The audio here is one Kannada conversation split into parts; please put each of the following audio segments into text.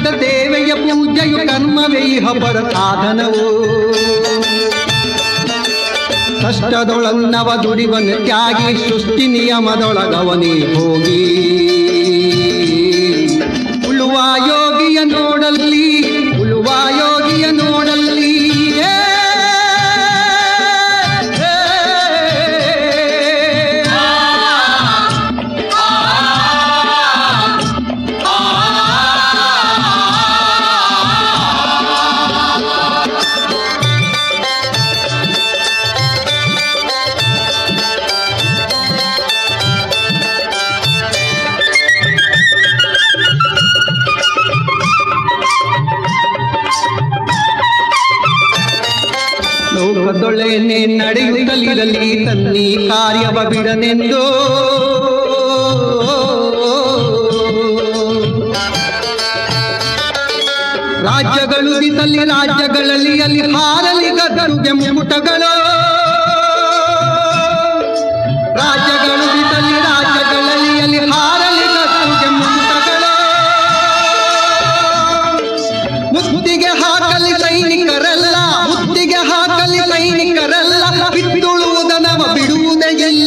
ಮಾಡಿದ ದೇವೆಯ ಪೂಜೆಯು ಕರ್ಮವೇ ಇಹ ಪರ ಸಾಧನವು ಕಷ್ಟದೊಳನ್ನವ ದುಡಿವನು ತ್ಯಾಗಿ ಸೃಷ್ಟಿ ನಿಯಮದೊಳಗವನೇ ಹೋಗಿ ಉಳುವ ಯೋಗಿಯ ನೋಡಲ್ಲಿ ಉಳುವ ಯೋಗಿಯ ನೋಡಲ್ಲಿ ಏ, ಏ, ಲೋಕದೊಳೆನೆ ನಡೆಯುತ್ತಲಿರಲಿ ತನ್ನಿ ಕಾರ್ಯವ ಬಿಡನೆಂದು ರಾಜ್ಯಗಳು ದಿತಲ್ಲಿ ರಾಜ್ಯಗಳಲ್ಲಿ ಅಲ್ಲಿ ಹಾರಲಿ ಗದ್ದರುಗೆ ಮುಟಗಳು ರಾಜ್ಯಗಳು ದಿತಲ್ಲಿ ರಾಜ್ಯಗಳಲ್ಲಿ ಅಲ್ಲಿ ಹಾರಲಿ ಗದ್ದರುಗೆ ಮುಟಗಳು ಮುತ್ತಿಗೆ ಹಾಕಲಿ ಸೈನಿಕರಲ್ಲ ಮುತ್ತಿಗೆ ಹಾಕಲಿ ಸೈನಿಕರಲ್ಲ ಬಿತ್ತುಳುವುದನವ ಬಿಡುವುದೇ ಇಲ್ಲ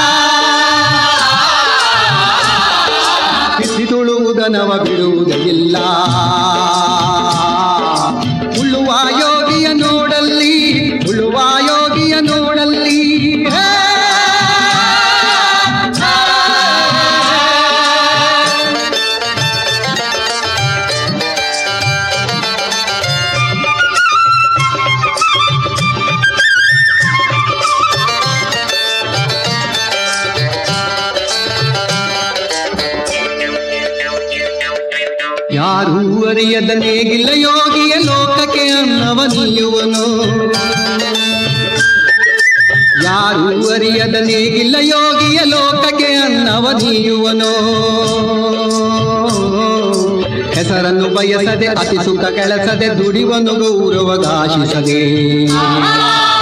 ಬಿತ್ತುಳುವುದನವ ಬಿಡುವುದೇ ಇಲ್ಲ ಉಳುವ ಯೋಗಿಯ ನೋಡಲ್ಲಿ ಉಳುವ ಯೋಗಿಯ ನೋಡಲ್ಲಿ ಹೇ! ಯಾರೂ ಅರಿಯದ ನೇಗಿಲ್ಲ ಯೋಗಿಯ ಲೋಕಕ್ಕೆ ಅನ್ನವ ನೀಯುವನು ಯಾರೂ ಅರಿಯದ ನೇಗಿಲ್ಲ ಯೋಗಿಯ ಲೋಕಕ್ಕೆ ಅನ್ನವ ನೀಯುವನು ಹೆಸರನ್ನು ಬಯಸದೆ ಅತಿ ಸುಖ ಕೆಳಸದೆ ದುಡಿವನು ಗೌರವಗಾಶಿಸದೆ